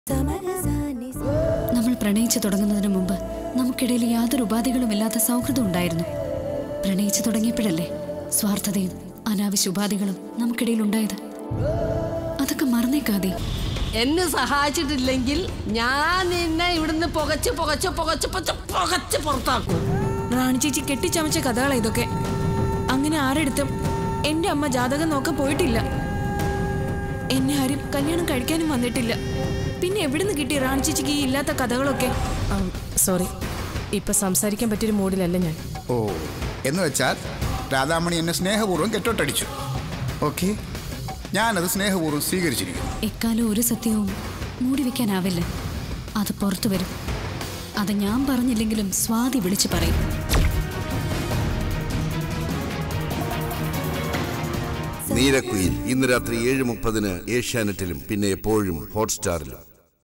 നമ്മൾ പ്രണയിച്ചു തുടങ്ങുന്നതിന് മുമ്പ് നമുക്കിടയിൽ യാതൊരു ഉപാധികളുമില്ലാത്ത സൗഹൃദം ഉണ്ടായിരുന്നു പ്രണയിച്ചു തുടങ്ങിയപ്പോഴല്ലേ സ്വാർത്ഥതയും അനാവശ്യ ഉപാധികളും നമുക്കിടയിൽ ഉണ്ടായത് അതൊക്കെ മറന്നേക്കാതെ എന്നെ സഹായിച്ചിട്ടില്ലെങ്കിൽ ഞാൻ നിന്നെ ഇവിടുന്ന് പുകച്ച് പുകച്ച് പുകച്ച് പുകച്ച് പുകച്ച് പുറത്താക്കും റാണി ചേച്ചി കെട്ടിച്ചമച്ച കഥകളാ ഇതൊക്കെ അങ്ങനെ ആരെടുത്തും എന്റെ അമ്മ ജാതകം നോക്കാൻ പോയിട്ടില്ല എന്നെ ആരും കല്യാണം കഴിക്കാനും വന്നിട്ടില്ല പിന്നെ എവിടുന്ന് കിട്ടി റാണി ചേച്ചിക്ക് ഈ ഇല്ലാത്ത കഥകളൊക്കെ സോറി ഇപ്പൊ സംസാരിക്കാൻ പറ്റിയൊരു മൂഡിലല്ല ഞാൻ ഓ എന്ന് വെച്ചാൽ രാധാമണി എന്നെ സ്നേഹപൂർവ്വം കെട്ടോട്ടടിച്ചു ഓക്കെ ഞാനത് സ്നേഹപൂർവ്വം സ്വീകരിച്ചിരിക്കുന്നു എക്കാലം ഒരു സത്യവും മൂടി വെക്കാനാവില്ല അത് പുറത്തു വരും അത് ഞാൻ പറഞ്ഞില്ലെങ്കിലും സ്വാതി വിളിച്ചു പറയും നീരക്കുയിൽ ഇന്ന് രാത്രി ഏഴ് മുപ്പതിന് ഏഷ്യാനെറ്റിലും പിന്നെ എപ്പോഴും ഹോട്ട്സ്റ്റാറിലും